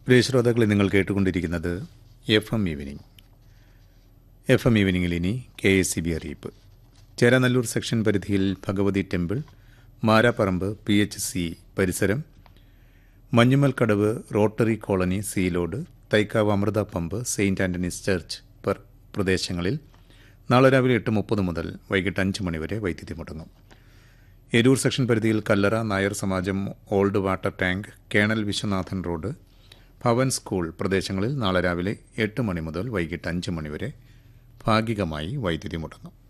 പ്രിയ ശ്രോതാക്കളെ നിങ്ങൾ കേട്ടുകൊണ്ടിരിക്കുന്നത് F M evening F M ഈവനിങ്ങിൽ ഇനി കെ എസ് സി ബി അറിയിപ്പ് ചേരാനല്ലൂർ സെക്ഷൻ പരിധിയിൽ Bhagavathi temple Marapparambu P H C പരിസരം Manjummel Kadavu rotary colony Sealord Thaikkavu Amrita pump saint Antony's church പെർ പ്രദേശങ്ങളിൽ നാളെ രാവിലെ എട്ട് മുപ്പത് മുതൽ വൈകിട്ട് അഞ്ച് മണിവരെ വൈദ്യുതി മുടങ്ങും എരൂർ സെക്ഷൻ പരിധിയിൽ Kallara Nair Samajam old water tank colonel Viswanathan road Bhavan school പ്രദേശങ്ങളിൽ നാളെ രാവിലെ എട്ട് മണി മുതൽ വൈകിട്ട് അഞ്ച് മണിവരെ ഭാഗികമായി വൈദ്യുതി മുടങ്ങും